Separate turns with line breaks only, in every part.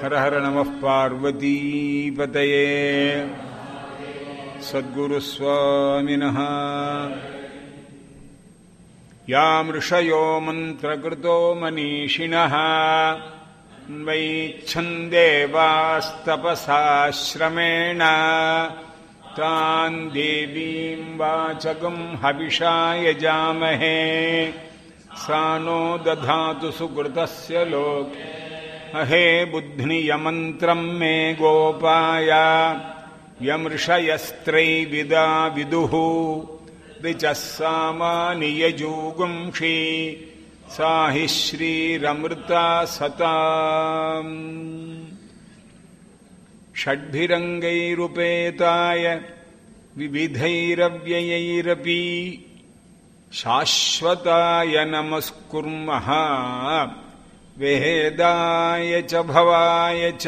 हर हर नमः पार्वतीपतये सद्गुरुस्वामिनः यामृषयो मन्त्रकृतो मनीषिणः वैच्छन्देवास्तपसाश्रमेण तान् देवीम् वाचकम् हविषा यजामहे सा नो दधातु सुकृतस्य लोके अहे बुध्नियमन्त्रम् मे गोपाय यमृषयस्त्रैविदा विदुः ऋचः सामानि यजूगुंषि सा हि श्रीरमृता सताम् षड्भिरङ्गैरुपेताय विविधैरव्ययैरपि शाश्वताय नमस्कुर्मः वेदाय च भवाय च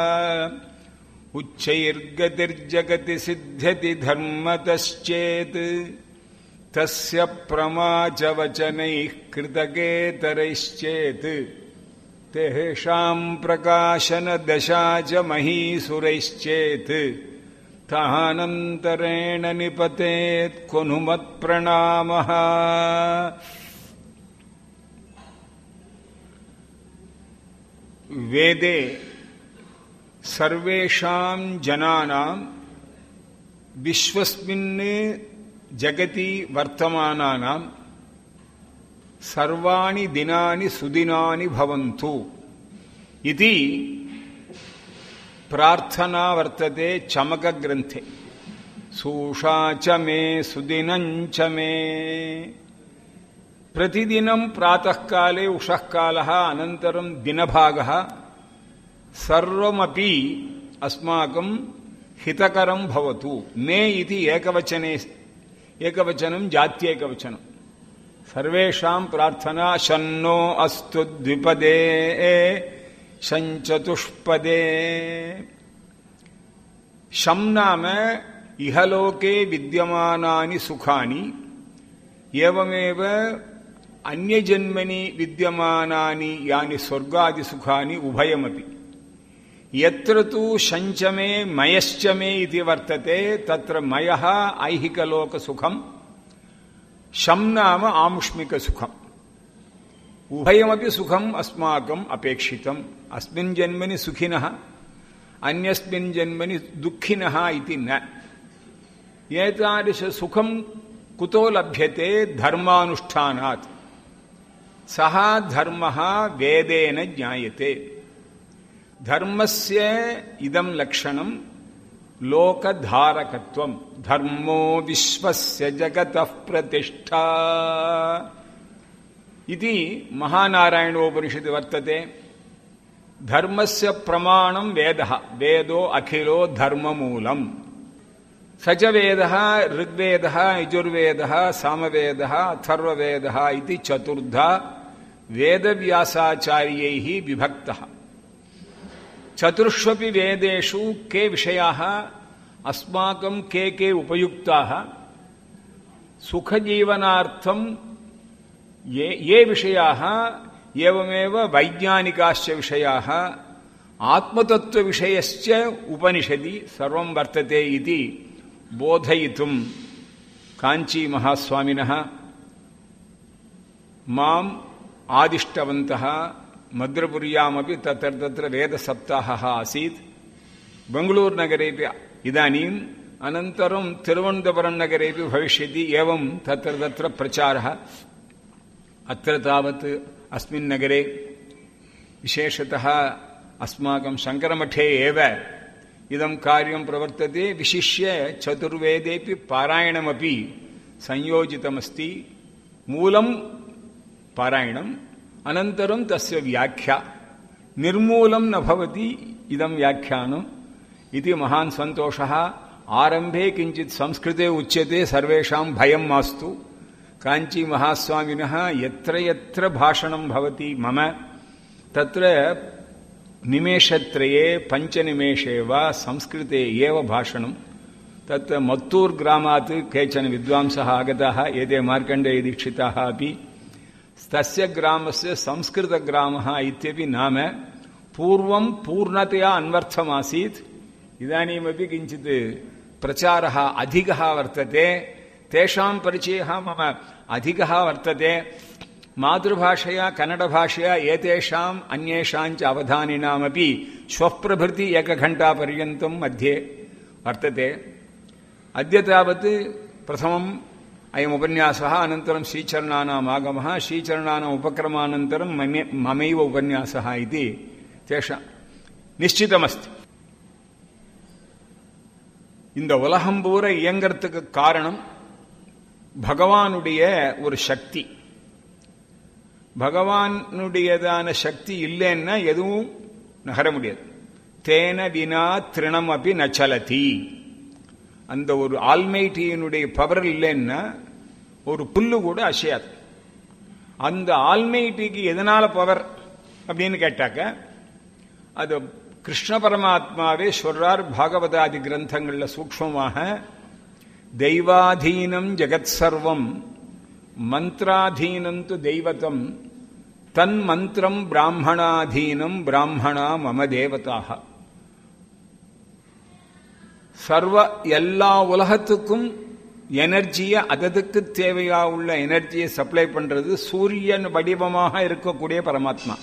उच्चैर्गतिर्जगति सिद्ध्यति धर्मतश्चेत् तस्य प्रमा च वचनैः कृतकेतरैश्चेत् तेषाम् प्रकाशनदशा च महीसुरैश्चेत् तानन्तरेण निपतेत् क्वनु मत्प्रणामः वेदे सर्वेषां जनानां विश्वस्मिन् जगति वर्तमानानां सर्वाणि दिनानि सुदिनानि भवन्तु इति प्रार्थना वर्तते चमकग्रन्थे सूषा च मे सुदिनं च मे प्रतिदिनं प्रातःकाले उषःकालः अनन्तरं दिनभागः सर्वमपि अस्माकं हितकरं भवतु मे इति एकवचने एकवचनं जात्येकवचनं सर्वेषां प्रार्थना शन्नो अस्तु द्विपदे शञ्चतुष्पदे शं नाम इहलोके विद्यमानानि सुखानि एवमेव अन्यजन्मनि विद्यमानानि यानि स्वर्गादिसुखानि उभयमपि यत्र तु शञ्चमे मयश्चमे इति वर्तते तत्र मयः ऐहिकलोकसुखम् शं नाम आमुष्मिकसुखम् उभयमपि सुखम् अस्माकम् अपेक्षितम् अस्मिन् जन्मनि सुखिनः अन्यस्मिन् जन्मनि दुःखिनः इति न एतादृशसुखं कुतो लभ्यते धर्मानुष्ठानात् सः धर्मः वेदेन ज्ञायते धर्मस्य इदं लक्षणं लोकधारकत्वं धर्मो विश्वस्य जगतः प्रतिष्ठा इति महानारायणोपनिषदि वर्तते धर्मस्य प्रमाणं वेदः वेदो अखिलो धर्ममूलम् स च वेदः ऋग्वेदः यजुर्वेदः सामवेदः अथर्ववेदः इति चतुर्धा वेदव्यासाचार्यैः विभक्तः चतुर्ष्वपि वेदेषु के विषयाः अस्माकं के के उपयुक्ताः सुखजीवनार्थं ये ये विषयाः एवमेव वैज्ञानिकाश्च विषयाः आत्मतत्त्वविषयश्च उपनिषदि सर्वं वर्तते इति बोधयितुं काञ्चीमहास्वामिनः माम् आदिष्टवन्तः मद्रपुर्यामपि तत्र तत्र वेदसप्ताहः आसीत् बेङ्गळूरुनगरेपि इदानीम् अनन्तरं तिरुवनन्तपुरं नगरेपि भविष्यति एवं तत्र तत्र प्रचारः अत्र तावत् अस्मिन् नगरे विशेषतः अस्माकं शङ्करमठे एव इदं कार्यं प्रवर्तते विशिष्य चतुर्वेदेपि पारायणमपि संयोजितमस्ति मूलं पारायणम् अनन्तरं तस्य व्याख्या निर्मूलं न भवति इदं व्याख्यानम् इति महान् सन्तोषः आरम्भे किञ्चित् संस्कृते उच्यते सर्वेषां भयं मास्तु काञ्चीमहास्वामिनः यत्र यत्र भाषणं भवति मम तत्र निमेषत्रये पञ्चनिमेषे वा संस्कृते एव भाषणं तत्र मत्तूर् ग्रामात् केचन विद्वांसः आगताः एते मार्कण्डेयदीक्षिताः अपि तस्य ग्रामस्य संस्कृतग्रामः इत्यपि नाम பூர்வம் பூர்ணத்தையா அன்வர்த்தமாசீத் இதானீமपि किञ्चित् प्रचारः अधिकः वर्तते तेषां परिचयः मम अधिकः वर्तते मातृभाषया कन्नडभाषया एतेषाम् अन्येषाञ्च अवधानिनामपि श्वः प्रभृति एकघण्टापर्यन्तं मध्ये वर्तते अद्य तावत् प्रथमम् अयम् उपन्यासः अनन्तरं श्रीचरणानाम् आगमः श्रीचरणानाम् उपक्रमानन्तरं ममैव उपन्यासः इति तेषां நிச்சிதமஸ்தி இந்த உலகம் பூரா இயங்கிறதுக்கு காரணம் பகவானுடைய ஒரு சக்தி பகவானுடையதான சக்தி இல்லைன்னா எதுவும் நகர முடியாது தேன வினா திருணம் அப்படி நச்சலதி அந்த ஒரு ஆல்மைட்டியினுடைய பவர் இல்லைன்னா ஒரு புல்லு கூட அசையாது அந்த ஆல்மைட்டிக்கு எதனால பவர் அப்படின்னு கேட்டாக்க அது கிருஷ்ண பரமாத்மாவே சொல்றார் பாகவதாதி கிரந்தங்கள்ல சூக்மமாக தெய்வாதீனம் ஜெகத் சர்வம் மந்திராதீனம் து தெய்வதம் தன் மந்திரம் பிராமணாதீனம் பிராமணா மம தேவதாக சர்வ எல்லா உலகத்துக்கும் எனர்ஜியை அததுக்கு தேவையா உள்ள எனர்ஜியை சப்ளை பண்றது சூரியன் வடிவமாக இருக்கக்கூடிய பரமாத்மா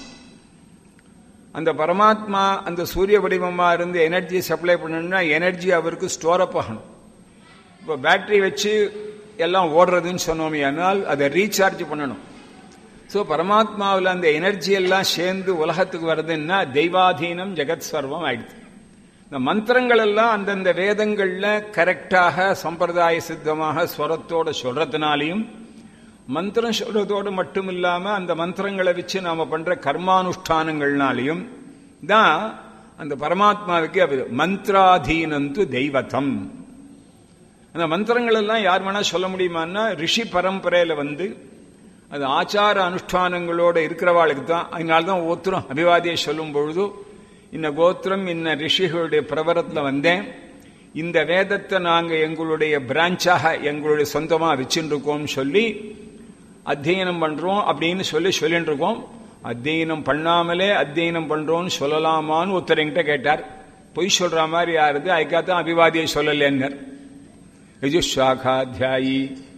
அந்த பரமாத்மா அந்த சூரிய வடிவமா இருந்து எனர்ஜியை சப்ளை பண்ணணும்னா எனர்ஜி அவருக்கு ஸ்டோர் அப் ஆகணும் இப்போ பேட்டரி வச்சு எல்லாம் ஓடுறதுன்னு சொன்னோமே ஆனால் அதை ரீசார்ஜ் பண்ணணும் ஸோ பரமாத்மாவில் அந்த எனர்ஜி எல்லாம் சேர்ந்து உலகத்துக்கு வருதுன்னா தெய்வாதீனம் ஜெகத் சர்வம் ஆயிடுது இந்த மந்திரங்கள் எல்லாம் அந்தந்த வேதங்கள்ல கரெக்டாக சம்பிரதாய சித்தமாக ஸ்வரத்தோட சொல்றதுனாலையும் மந்திரம் சொல்றதோடு மட்டும் இல்லாம அந்த மந்திரங்களை வச்சு நாம பண்ற கர்மானுஷ்டானங்கள்னாலையும் தான் அந்த பரமாத்மாவுக்கு அது மந்திராதீனந்து தெய்வத்தம் அந்த மந்திரங்கள் எல்லாம் யார் வேணா சொல்ல முடியுமான்னா ரிஷி பரம்பரையில வந்து அது ஆச்சார அனுஷ்டானங்களோட இருக்கிறவாளுக்கு தான் அதனால தான் ஒருத்தரும் அபிவாதியை சொல்லும் பொழுது இன்ன கோத்திரம் இன்ன ரிஷிகளுடைய பிரபரத்தில் வந்தேன் இந்த வேதத்தை நாங்கள் எங்களுடைய பிரான்ச்சாக எங்களுடைய சொந்தமாக வச்சுருக்கோம்னு சொல்லி அத்தியனம் பண்றோம் அப்படின்னு சொல்லி சொல்லிட்டு இருக்கோம் அத்தியனம் பண்ணாமலே அத்தியனம் பண்றோம்னு சொல்லலாமான்னு ஒருத்தர் என்கிட்ட கேட்டார் பொய் சொல்ற மாதிரி யாருது அதுக்காகத்தான் அபிவாதியை சொல்லலன்னர் யஜுஷாகாத்தியாயி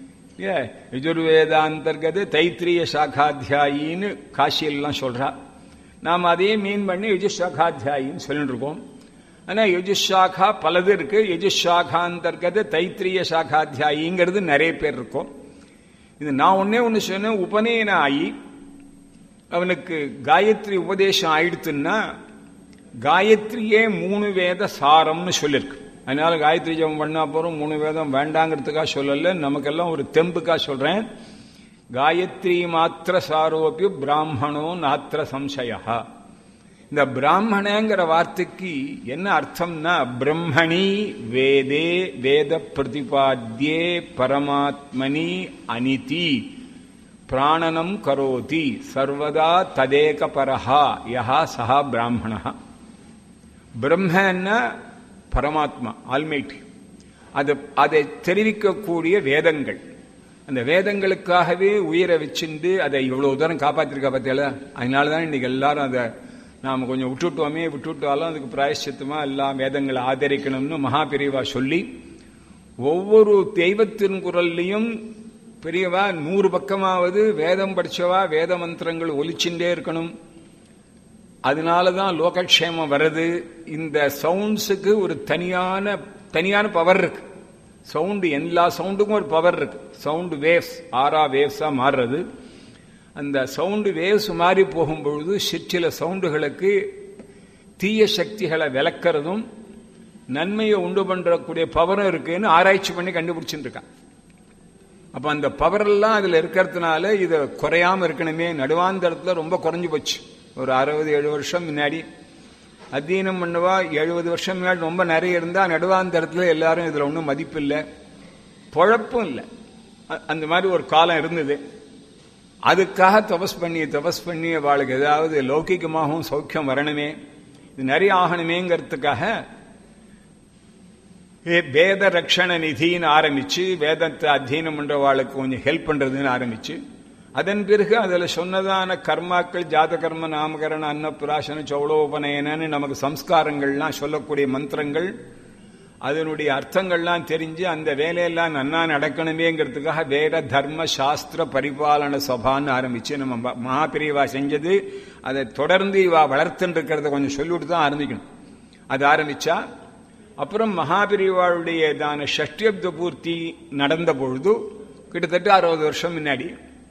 யஜுர்வேதாந்தர்கது தைத்திரிய சாகாத்தியாயின்னு காசியெல்லாம் சொல்றா நாம் அதையே மீன் பண்ணி யஜுஷாகாத்தியாயின்னு சொல்லிட்டு இருக்கோம் ஆனால் யஜுஷாகா பலது இருக்கு யஜுஷாகாந்தர்கது தைத்திரிய சாகாத்தியாயிங்கிறது நிறைய பேர் இருக்கும் இது நான் ஒன்னே ஒன்று சொன்னேன் உபநயன ஆகி அவனுக்கு காயத்ரி உபதேசம் ஆயிடுத்துன்னா காயத்ரியே மூணு வேத சாரம்னு சொல்லியிருக்கு அதனால காயத்ரி ஜபம் பண்ணா போறோம் மூணு வேதம் வேண்டாங்கிறதுக்காக சொல்லல நமக்கெல்லாம் ஒரு தெம்புக்காக சொல்றேன் காயத்ரி மாத்திர சாரோப்பி பிராமணோ நாத்திர சம்சயா இந்த பிராமணங்கிற வார்த்தைக்கு என்ன அர்த்தம்னா பிரம்மணி வேதே வேத பிரதிபாத்தியே பரமாத்மனி அனிதி பிராணனம் கரோதி சர்வதா ததேக பரஹா யஹா சஹா பிராமண பிரம்மன்னா பரமாத்மா ஆல்மைட்டி அது அதை தெரிவிக்கக்கூடிய வேதங்கள் அந்த வேதங்களுக்காகவே உயிரை வச்சிருந்து அதை இவ்வளவு தூரம் காப்பாத்திருக்கா பார்த்தியால அதனால தான் இன்னைக்கு எல்லாரும் அதை நாம் கொஞ்சம் விட்டுட்டோமே விட்டுவிட்டாலும் அதுக்கு பிராயஷ்சித்தமா எல்லாம் வேதங்களை ஆதரிக்கணும்னு மகாபிரிவா சொல்லி ஒவ்வொரு தெய்வத்தின் குரல்லையும் பெரியவா நூறு பக்கமாவது வேதம் படிச்சவா வேத மந்திரங்கள் ஒலிச்சுட்டே இருக்கணும் அதனால தான் லோகக்ஷேமம் வருது இந்த சவுண்ட்ஸுக்கு ஒரு தனியான தனியான பவர் இருக்கு சவுண்டு எல்லா சவுண்டுக்கும் ஒரு பவர் இருக்கு சவுண்டு வேவ்ஸ் ஆறா வேவ்ஸா மாறுறது அந்த சவுண்டு வேவ்ஸ் மாறி போகும்பொழுது சிற்சில சவுண்டுகளுக்கு தீய சக்திகளை விளக்கிறதும் நன்மையை உண்டு பண்றக்கூடிய பவரும் இருக்குன்னு ஆராய்ச்சி பண்ணி கண்டுபிடிச்சுட்டு இருக்கான் அப்ப அந்த பவர் எல்லாம் அதுல இருக்கிறதுனால இதை குறையாம இருக்கணுமே நடுவாந்தரத்துல ரொம்ப குறைஞ்சு போச்சு ஒரு அறுபது ஏழு வருஷம் முன்னாடி அத்தீனம் பண்ணுவா எழுபது வருஷம் முன்னாடி ரொம்ப நிறைய இருந்தா நடுவாந்தரத்துல எல்லாரும் இதுல ஒன்றும் மதிப்பு இல்லை பொழப்பும் இல்லை அந்த மாதிரி ஒரு காலம் இருந்தது அதுக்காக தபஸ் பண்ணி தபஸ் பண்ணி அவளுக்கு ஏதாவது லௌகிகமாகவும் சௌக்கியம் வரணுமே இது நிறைய ஆகணுமேங்கிறதுக்காக வேத ரக்ஷண நிதின்னு ஆரம்பிச்சு வேதத்தை அத்தியனம் பண்றவாளுக்கு கொஞ்சம் ஹெல்ப் பண்றதுன்னு ஆரம்பிச்சு அதன் பிறகு அதில் சொன்னதான கர்மாக்கள் ஜாத கர்ம நாமகரண அன்னப்பிராசன சௌளோபனயனன்னு நமக்கு சம்ஸ்காரங்கள்லாம் சொல்லக்கூடிய மந்திரங்கள் அதனுடைய அர்த்தங்கள்லாம் தெரிஞ்சு அந்த வேலையெல்லாம் நன்னா நடக்கணுமேங்கிறதுக்காக வேத தர்ம சாஸ்திர பரிபாலன சபான்னு ஆரம்பிச்சு நம்ம மகாபிரிவா செஞ்சது அதை தொடர்ந்து இவா வளர்த்துன்னு இருக்கிறத கொஞ்சம் சொல்லிவிட்டு தான் ஆரம்பிக்கணும் அது ஆரம்பிச்சா அப்புறம் மகாபிரிவாளுடையதான ஷஷ்டியப்த பூர்த்தி நடந்த பொழுது கிட்டத்தட்ட அறுபது வருஷம் முன்னாடி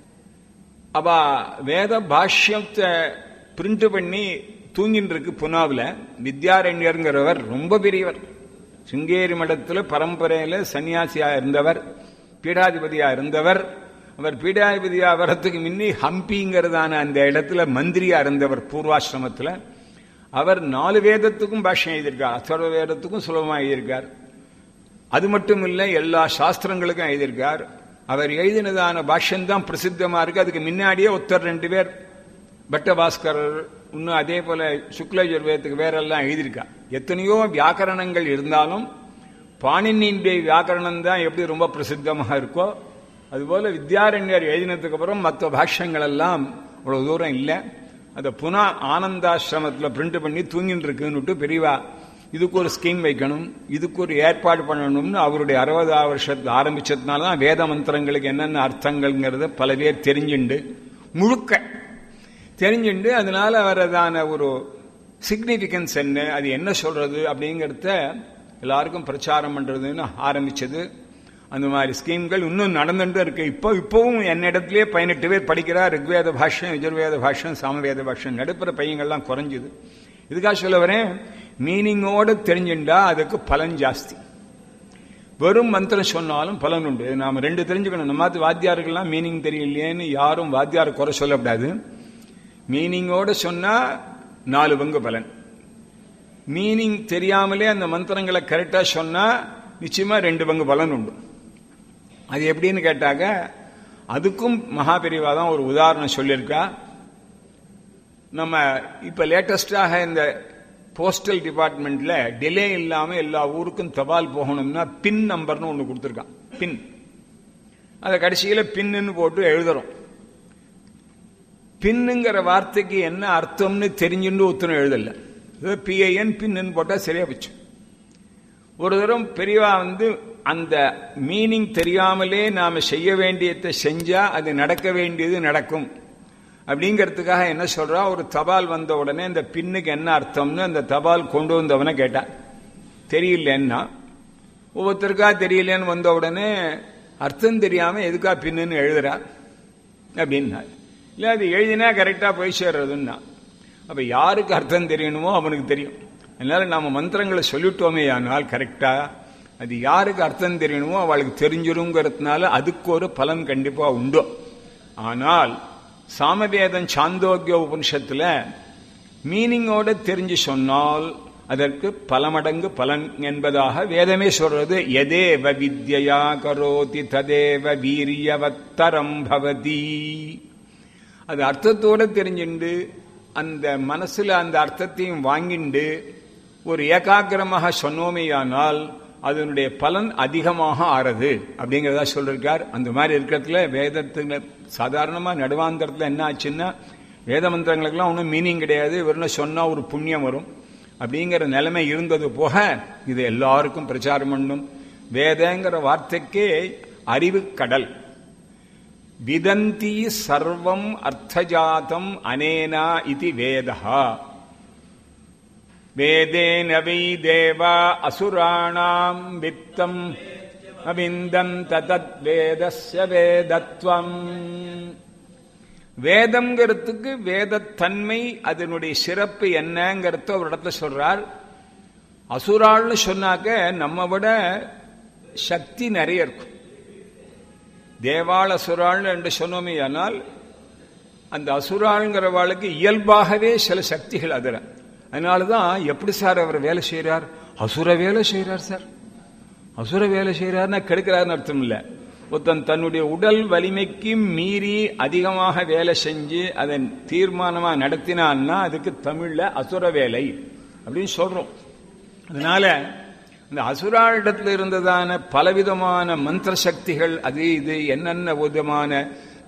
அவ வேத பாஷ்யத்தை பிரிண்ட் பண்ணி தூங்கின்னு இருக்கு புனாவில் வித்யாரண்யருங்கிறவர் ரொம்ப பெரியவர் சிங்கேரி மடத்தில் பரம்பரையில் சன்னியாசியா இருந்தவர் பீடாதிபதியா இருந்தவர் அவர் பீடாதிபதியா வரத்துக்கு முன்னே ஹம்பிங்கிறதான அந்த இடத்துல மந்திரியா இருந்தவர் பூர்வாசிரமத்தில் அவர் நாலு வேதத்துக்கும் பாஷ்யம் எழுதியிருக்கார் அசர்வ வேதத்துக்கும் சுலபமாக எழுதியிருக்கார் அது மட்டும் இல்லை எல்லா சாஸ்திரங்களுக்கும் எழுதியிருக்கார் அவர் எழுதினதான பாஷ்யம் தான் பிரசித்தமா இருக்கு அதுக்கு முன்னாடியே ஒருத்தர் ரெண்டு பேர் பட்டபாஸ்கரர் இன்னும் அதே போல சுக்லஜுர்வேதத்துக்கு வேறெல்லாம் எழுதியிருக்கா எத்தனையோ வியாக்கரணங்கள் இருந்தாலும் பாணினியுடைய வியாக்கரணம் தான் எப்படி ரொம்ப பிரசித்தமாக இருக்கோ அதுபோல வித்யாரண்யர் எழுதினதுக்கு அப்புறம் மற்ற பாஷ்யங்கள் எல்லாம் அவ்வளவு தூரம் இல்லை அதை புனா ஆனந்தாசிரமத்தில் பிரிண்ட் பண்ணி தூங்கிட்டு இருக்குன்னு பெரியவா இதுக்கு ஒரு ஸ்கீம் வைக்கணும் இதுக்கு ஒரு ஏற்பாடு பண்ணணும்னு அவருடைய அறுபதாம் வருஷத்துல ஆரம்பிச்சதுனால தான் வேத மந்திரங்களுக்கு என்னென்ன அர்த்தங்கள்ங்கிறத பல பேர் தெரிஞ்சுண்டு முழுக்க தெரிஞ்சுண்டு அதனால வரதான ஒரு சிக்னிபிகன்ஸ் என்ன அது என்ன சொல்றது அப்படிங்கிறத எல்லாருக்கும் பிரச்சாரம் பண்றதுன்னு ஆரம்பிச்சது அந்த மாதிரி ஸ்கீம்கள் இன்னும் நடந்துட்டு இருக்கு இப்போ இப்பவும் என்னிடத்திலே பதினெட்டு பேர் படிக்கிறா ரிக்வேத பாஷ்யம் யஜுர்வேத பாஷ்யம் சாமவேத பாஷ்யம் நடுப்புற பையங்கள்லாம் குறைஞ்சுது இதுக்காக சொல்ல வரேன் மீனிங்கோட தெரிஞ்சுண்டா அதுக்கு பலன் ஜாஸ்தி வெறும் மந்திரம் சொன்னாலும் பலன் உண்டு நாம ரெண்டு தெரிஞ்சுக்கணும் நம்ம வாத்தியாருக்கெல்லாம் மீனிங் தெரியலையேன்னு யாரும் வாத்தியார் குறை சொல்லக்கூடாது மீனிங்கோட சொன்னா நாலு பங்கு பலன் மீனிங் தெரியாமலே அந்த மந்திரங்களை கரெக்டா சொன்னா நிச்சயமா ரெண்டு பங்கு பலன் உண்டு அது எப்படின்னு கேட்டாக்க அதுக்கும் மகாபெரிவா தான் ஒரு உதாரணம் சொல்லியிருக்கா நம்ம இப்ப லேட்டஸ்டாக இந்த போஸ்டல் டிபார்ட்மெண்ட்ல டிலே இல்லாம எல்லா ஊருக்கும் தபால் போகணும்னா பின் நம்பர்னு ஒன்று கொடுத்துருக்கான் பின் அதை கடைசியில் பின்னு போட்டு எழுதுறோம் பின்னுங்கிற வார்த்தைக்கு என்ன அர்த்தம்னு தெரிஞ்சுட்டு ஒத்துணும் எழுதல பிஐஎன் பின்னு போட்டா சரியா போச்சு ஒரு தரம் பெரியவா வந்து அந்த மீனிங் தெரியாமலே நாம செய்ய வேண்டியதை செஞ்சா அது நடக்க வேண்டியது நடக்கும் அப்படிங்கிறதுக்காக என்ன சொல்றா ஒரு தபால் வந்த உடனே இந்த பின்னுக்கு என்ன அர்த்தம்னு அந்த தபால் கொண்டு வந்தவனை கேட்டா தெரியலன்னா ஒவ்வொருத்தருக்கா தெரியலன்னு வந்த உடனே அர்த்தம் தெரியாம எதுக்கா பின்னுன்னு எழுதுறா அப்படின்னா இல்லை அது எழுதினா கரெக்டா போய் சேர்றதுன்னா அப்ப யாருக்கு அர்த்தம் தெரியணுமோ அவனுக்கு தெரியும் அதனால நாம மந்திரங்களை சொல்லிட்டோமே ஆனால் கரெக்டா அது யாருக்கு அர்த்தம் தெரியணுமோ அவளுக்கு தெரிஞ்சிருங்கிறதுனால அதுக்கு ஒரு பலன் கண்டிப்பா உண்டு ஆனால் சாமவேதம் சாந்தோக்கிய உபனிஷத்துல மீனிங்கோட தெரிஞ்சு சொன்னால் அதற்கு பல மடங்கு பலன் என்பதாக வேதமே சொல்றது எதேவ வித்யா கரோதி ததேவ வீரியவத்தரம் பவதி அது அர்த்தத்தோட தெரிஞ்சுண்டு அந்த மனசுல அந்த அர்த்தத்தையும் வாங்கிண்டு ஒரு ஏகாகிரமாக சொன்னோமேயானால் அதனுடைய பலன் அதிகமாக ஆறது அப்படிங்கிறதா சொல்லிருக்கார் அந்த மாதிரி இருக்கிறதுல வேதத்துல சாதாரணமா நடுவாந்தரத்துல என்ன ஆச்சுன்னா வேத மந்திரங்களுக்கெல்லாம் ஒன்றும் மீனிங் கிடையாது வெறும் சொன்னா ஒரு புண்ணியம் வரும் அப்படிங்கிற நிலைமை இருந்தது போக இது எல்லாருக்கும் பிரச்சாரம் பண்ணும் வேதங்கிற வார்த்தைக்கே அறிவு கடல் விதந்தி சர்வம் அர்த்தஜாத்தம் அனேனா இது வேதா வேதேன வை தேவா அசுராணாம் வித்தம் அவிந்தந்த தத் வேதஸ்ய வேதத்வம் வேதம்ங்கிறதுக்கு வேதத்தன்மை அதனுடைய சிறப்பு என்னங்கிறத ஒரு இடத்துல சொல்றார் அசுராள்னு சொன்னாக்க நம்ம விட சக்தி நிறைய இருக்கும் தேவாள் அசுராள்னு என்று சொன்னோமே ஆனால் அந்த அசுராளுங்கிறவாளுக்கு இயல்பாகவே சில சக்திகள் அதில் அதனாலதான் எப்படி சார் அவர் வேலை செய்யறார் அசுர வேலை செய்யறார் சார் அசுர வேலை செய்யறாருன்னா கெடுக்கிறாருன்னு அர்த்தம் இல்லை ஒருத்தன் தன்னுடைய உடல் வலிமைக்கு மீறி அதிகமாக வேலை செஞ்சு அதை தீர்மானமா நடத்தினான்னா அதுக்கு தமிழ்ல அசுர வேலை அப்படின்னு சொல்றோம் அதனால இந்த அசுராளிடத்தில் இருந்ததான பலவிதமான மந்திர சக்திகள் அது இது என்னென்ன விதமான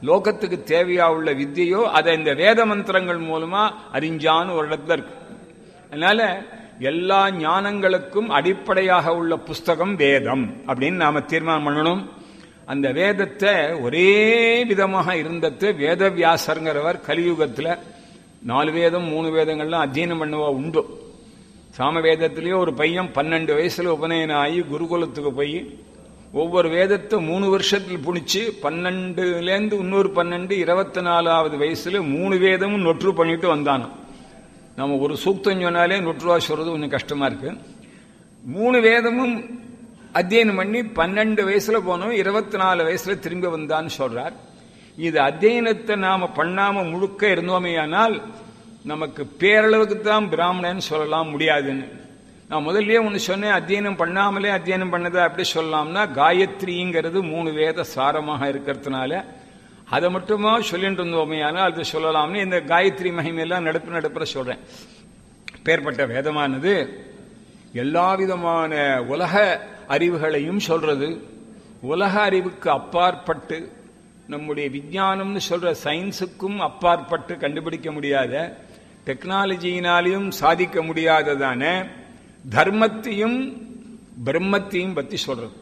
லோகத்துக்கு தேவையா உள்ள வித்தியோ அதை இந்த வேத மந்திரங்கள் மூலமா அறிஞ்சான்னு ஒரு இடத்துல இருக்கு அதனால எல்லா ஞானங்களுக்கும் அடிப்படையாக உள்ள புஸ்தகம் வேதம் அப்படின்னு நாம தீர்மானம் பண்ணணும் அந்த வேதத்தை ஒரே விதமாக இருந்தது வேதவியாசருங்கிறவர் கலியுகத்துல நாலு வேதம் மூணு வேதங்கள்லாம் அத்தியனம் பண்ணுவா உண்டு சாம வேதத்திலேயே ஒரு பையன் பன்னெண்டு வயசுல உபநயனம் ஆகி குருகுலத்துக்கு போய் ஒவ்வொரு வேதத்தை மூணு வருஷத்தில் புடிச்சு பன்னெண்டுலேருந்து இன்னொரு பன்னெண்டு இருபத்தி நாலாவது வயசுல மூணு வேதமும் நொற்று பண்ணிட்டு வந்தானோ நம்ம ஒரு சூக்தம் சொன்னாலே நொற்றுவா சொல்றது கொஞ்சம் கஷ்டமா இருக்கு மூணு வேதமும் அத்தியனம் பண்ணி பன்னெண்டு வயசுல போனோம் இருபத்தி நாலு வயசுல திரும்பி வந்தான்னு சொல்றார் இது அத்தியனத்தை நாம பண்ணாம முழுக்க இருந்தோமே ஆனால் நமக்கு பேரளவுக்கு தான் பிராமணன் சொல்லலாம் முடியாதுன்னு நான் முதல்லயே ஒன்று சொன்னேன் அத்தியனம் பண்ணாமலே அத்தியனம் பண்ணதை அப்படி சொல்லலாம்னா காயத்ரிங்கிறது மூணு வேத சாரமாக இருக்கிறதுனால அதை மட்டுமா சொல்லிட்டு இருந்தோமே ஆனால் அது சொல்லலாம்னு இந்த காயத்ரி மகிமையெல்லாம் நடுப்பு நடுப்புற சொல்றேன் பேர்பட்ட வேதமானது எல்லா விதமான உலக அறிவுகளையும் சொல்றது உலக அறிவுக்கு அப்பாற்பட்டு நம்முடைய விஞ்ஞானம்னு சொல்ற சயின்ஸுக்கும் அப்பாற்பட்டு கண்டுபிடிக்க முடியாத டெக்னாலஜியினாலையும் சாதிக்க முடியாததான தர்மத்தையும் பிரம்மத்தையும் பத்தி சொல்றது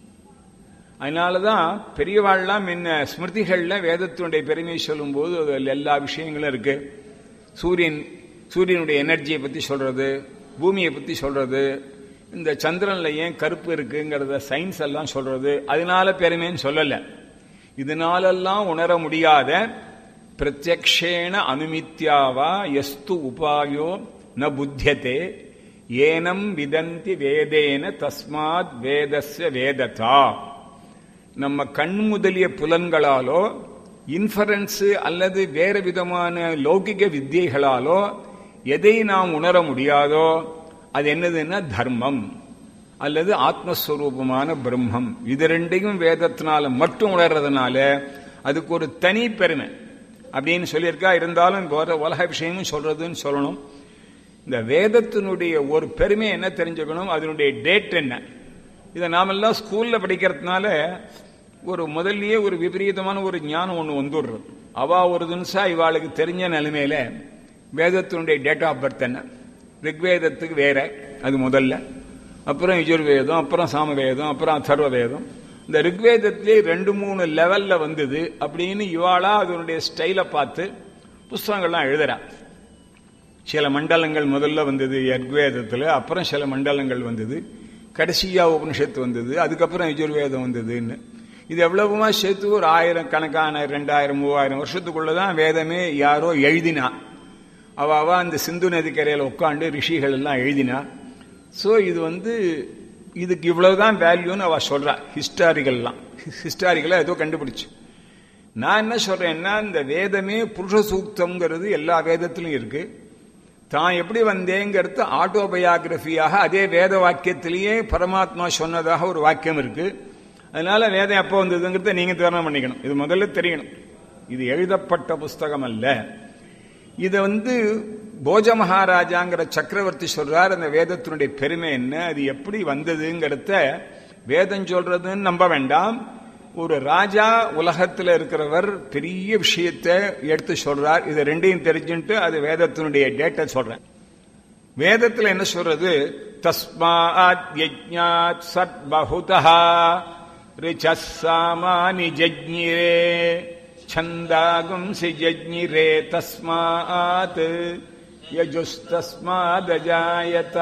அதனாலதான் பெரியவாள்லாம் என்ன ஸ்மிருதிகள்ல வேதத்தினுடைய பெருமையை சொல்லும்போது அதில் எல்லா விஷயங்களும் இருக்கு சூரியன் சூரியனுடைய எனர்ஜியை பத்தி சொல்றது பூமியை பத்தி சொல்றது இந்த சந்திரன்ல ஏன் கருப்பு இருக்குங்கிறத சயின்ஸ் எல்லாம் சொல்றது அதனால பெருமைன்னு சொல்லல இதனாலெல்லாம் உணர முடியாத பிரத்யக்ஷேண அனுமித்யாவா எஸ்து உபாயோ ந புத்தியதே ஏனம் விதந்தி வேதேன தஸ்மாத் வேதஸ்ய வேததா நம்ம கண் முதலிய புலன்களாலோ இன்ஃபரன்ஸ் அல்லது வேறு விதமான லௌகிக வித்தியைகளாலோ எதை நாம் உணர முடியாதோ அது என்னதுன்னா தர்மம் அல்லது ஆத்மஸ்வரூபமான பிரம்மம் இது ரெண்டையும் வேதத்தினால மட்டும் உணர்றதுனால அதுக்கு ஒரு தனி பெருமை அப்படின்னு சொல்லியிருக்கா இருந்தாலும் உலக விஷயமும் சொல்றதுன்னு சொல்லணும் இந்த வேதத்தினுடைய ஒரு பெருமை என்ன தெரிஞ்சுக்கணும் அதனுடைய டேட் என்ன இதை நாமெல்லாம் ஸ்கூல்ல படிக்கிறதுனால ஒரு முதல்லயே ஒரு விபரீதமான ஒரு ஞானம் ஒன்று வந்துடுறது அவா ஒரு தினசா இவாளுக்கு தெரிஞ்ச நிலைமையில வேதத்தினுடைய டேட் ஆஃப் பர்த் என்ன ரிக்வேதத்துக்கு வேற அது முதல்ல அப்புறம் யஜுர்வேதம் அப்புறம் சாமவேதம் அப்புறம் அதர்வ வேதம் இந்த ரிக்வேதத்திலே ரெண்டு மூணு லெவல்ல வந்தது அப்படின்னு இவாளா அதனுடைய ஸ்டைலை பார்த்து புஸ்தகங்கள்லாம் எழுதுறா சில மண்டலங்கள் முதல்ல வந்தது யர்க்வேதத்தில் அப்புறம் சில மண்டலங்கள் வந்தது கடைசியா உபனிஷத்து வந்தது அதுக்கப்புறம் யஜுர்வேதம் வந்ததுன்னு இது எவ்வளவுமா சேர்த்து ஒரு ஆயிரம் கணக்கான ரெண்டாயிரம் மூவாயிரம் வருஷத்துக்குள்ளதான் வேதமே யாரோ எழுதினா அவ அவ அந்த சிந்து நதிக்கரையில் உட்காந்து ரிஷிகள் எல்லாம் எழுதினா ஸோ இது வந்து இதுக்கு இவ்வளவுதான் வேல்யூன்னு அவ சொல்றா ஹிஸ்டாரிகல்லாம் ஹிஸ்டாரிக்கலா ஏதோ கண்டுபிடிச்சு நான் என்ன சொல்றேன்னா இந்த வேதமே புருஷ சூக்தம்ங்கிறது எல்லா வேதத்திலும் இருக்கு தான் எப்படி வந்தேங்கிறது ஆட்டோபயோகிராஃபியாக அதே வேத வாக்கியத்திலேயே பரமாத்மா சொன்னதாக ஒரு வாக்கியம் இருக்கு அதனால வேதம் எப்போ வந்ததுங்கிறத நீங்க தீர்மானம் பண்ணிக்கணும் இது முதல்ல தெரியணும் இது எழுதப்பட்ட புஸ்தகம் அல்ல இதை வந்து போஜ மகாராஜாங்கிற சக்கரவர்த்தி சொல்றார் அந்த வேதத்தினுடைய பெருமை என்ன அது எப்படி வந்ததுங்கிறத வேதம் சொல்றதுன்னு நம்ப வேண்டாம் ஒரு ராஜா உலகத்தில் இருக்கிறவர் பெரிய விஷயத்தை எடுத்து சொல்றார் இது ரெண்டையும் தெரிஞ்சுட்டு அது வேதத்தினுடைய டேட்டை சொல்றேன் வேதத்தில் என்ன சொல்றது தஸ்மாத் யஜ்ஞாத் சத் பகுதா ரிச்சாமானி ஜஜ்ஞிரே छन्दागुंसि जज्ञिरे तस्मात् யஜுஸ்தஸ்மாதஜாயத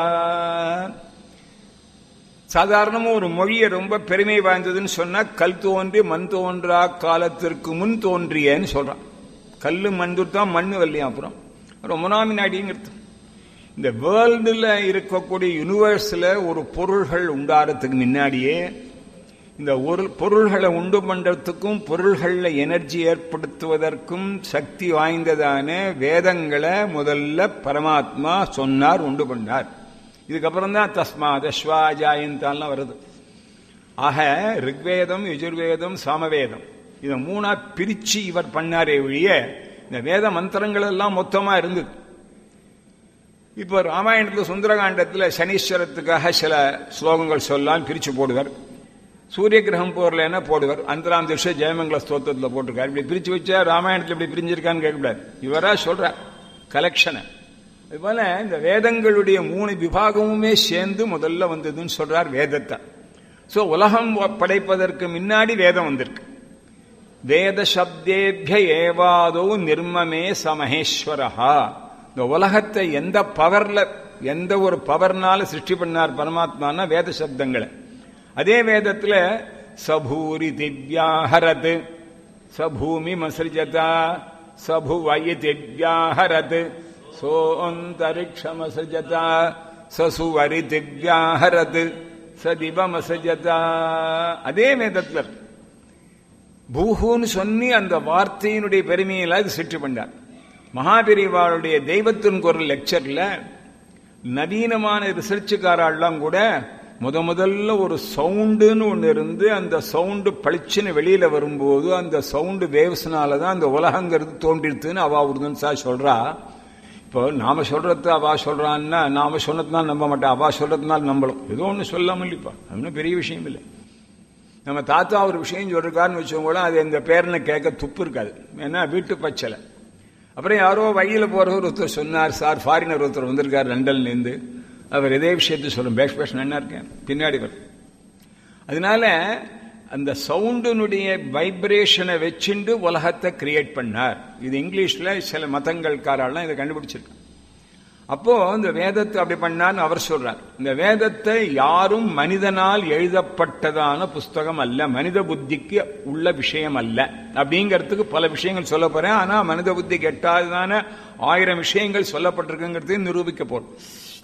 சாதாரணமா ஒரு மொழியை ரொம்ப பெருமை வாய்ந்ததுன்னு சொன்னா கல் தோன்றி மண் தோன்றா காலத்திற்கு முன் தோன்றியன்னு சொல்றான் கல்லு மண் தான் மண்ணு வரலையா அப்புறம் ரொம்ப நாமினாடிங்கிறது இந்த வேர்ல்டுல இருக்கக்கூடிய யூனிவர்ஸ்ல ஒரு பொருள்கள் உண்டாறதுக்கு முன்னாடியே இந்த ஒரு பொருள்களை உண்டு பண்றதுக்கும் பொருள்களில் எனர்ஜி ஏற்படுத்துவதற்கும் சக்தி வாய்ந்ததான வேதங்களை முதல்ல பரமாத்மா சொன்னார் உண்டு பண்ணார் இதுக்கப்புறம் தான் தஸ்மாத் அஸ்வாஜாயந்தாலாம் வருது ஆக ரிக்வேதம் யஜுர்வேதம் சாமவேதம் இதை மூணா பிரிச்சு இவர் பண்ணாரே ஒழிய இந்த வேத மந்திரங்கள் எல்லாம் மொத்தமா இருந்தது இப்போ ராமாயணத்தில் சுந்தரகாண்டத்தில் சனீஸ்வரத்துக்காக சில ஸ்லோகங்கள் சொல்லலாம் பிரிச்சு போடுவார் சூரிய கிரகம் போர்லன்னா போடுவார் அந்தராம் திஷ ஜெயமங்கல ஸ்தோத்திரத்தில் போட்டிருக்காரு இப்படி பிரிச்சு வச்சா ராமாயணத்தில் இப்படி பிரிஞ்சிருக்கான்னு கேட்கக்கூடாது இவரா சொல்றார் கலெக்ஷனை அதுபோல இந்த வேதங்களுடைய மூணு விபாகமுமே சேர்ந்து முதல்ல வந்ததுன்னு சொல்றார் வேதத்தை சோ உலகம் படைப்பதற்கு முன்னாடி வேதம் வந்திருக்கு வேத சப்தேபிய ஏவாதோ நிர்மமே சமஹேஸ்வரஹா இந்த உலகத்தை எந்த பவர்ல எந்த ஒரு பவர்னால சிருஷ்டி பண்ணார் பரமாத்மானா வேத சப்தங்களை அதே வேதத்துல சபூரி திவ்யாஹரத் சபூமி மசிருஜதா சபுவயி திவ்யாஹரத் சோந்தரிக்ஷமசஜதா சசுவரி திவ்யாஹரத் சதிபமசஜதா அதே வேதத்துல இருக்கு பூஹூன்னு சொல்லி அந்த வார்த்தையினுடைய பெருமையில அது சிற்று பண்ணார் மகாபெரிவாளுடைய தெய்வத்தின் குரல் லெக்சர்ல நவீனமான ரிசர்ச்சுக்காரெல்லாம் கூட முத முதல்ல ஒரு சவுண்டுன்னு ஒன்று இருந்து அந்த சவுண்டு பளிச்சுன்னு வெளியில வரும்போது அந்த சவுண்டு வேவ்ஸ்னால தான் அந்த உலகங்கிறது தோன்றிடுதுன்னு அவா உருதுன்னு சார் சொல்றா இப்போ நாம சொல்றது அவா சொல்றான்னா நாம சொன்னதுனால நம்ப மாட்டேன் அவா சொல்றதுனால நம்பலாம் ஏதோ ஒன்று சொல்லாமல் இல்லைப்பா அது பெரிய விஷயம் இல்லை நம்ம தாத்தா ஒரு விஷயம் சொல்லிருக்காருன்னு வச்சவங்க அது இந்த பேரனை கேட்க துப்பு இருக்காது ஏன்னா வீட்டு பச்சலை அப்புறம் யாரோ வழியில் போறவர் ஒருத்தர் சொன்னார் சார் ஃபாரினர் ஒருத்தர் வந்திருக்கார் லண்டன்லேருந்து அவர் இதே விஷயத்தை சொல்லும் பேஷ் பேஷ் என்ன இருக்கேன் பின்னாடி வரும் அதனால அந்த சவுண்டினுடைய வைப்ரேஷனை வச்சுண்டு உலகத்தை கிரியேட் பண்ணார் இது இங்கிலீஷ்ல சில மதங்கள்காரெல்லாம் இதை கண்டுபிடிச்சிருக்காங்க அப்போ இந்த வேதத்தை அப்படி பண்ணான்னு அவர் சொல்றார் இந்த வேதத்தை யாரும் மனிதனால் எழுதப்பட்டதான புஸ்தகம் அல்ல மனித புத்திக்கு உள்ள விஷயம் அல்ல அப்படிங்கிறதுக்கு பல விஷயங்கள் சொல்ல போறேன் ஆனா மனித புத்திக்கு எட்டாவதான ஆயிரம் விஷயங்கள் சொல்லப்பட்டிருக்குங்கிறதையும் நிரூபிக்க போறோம்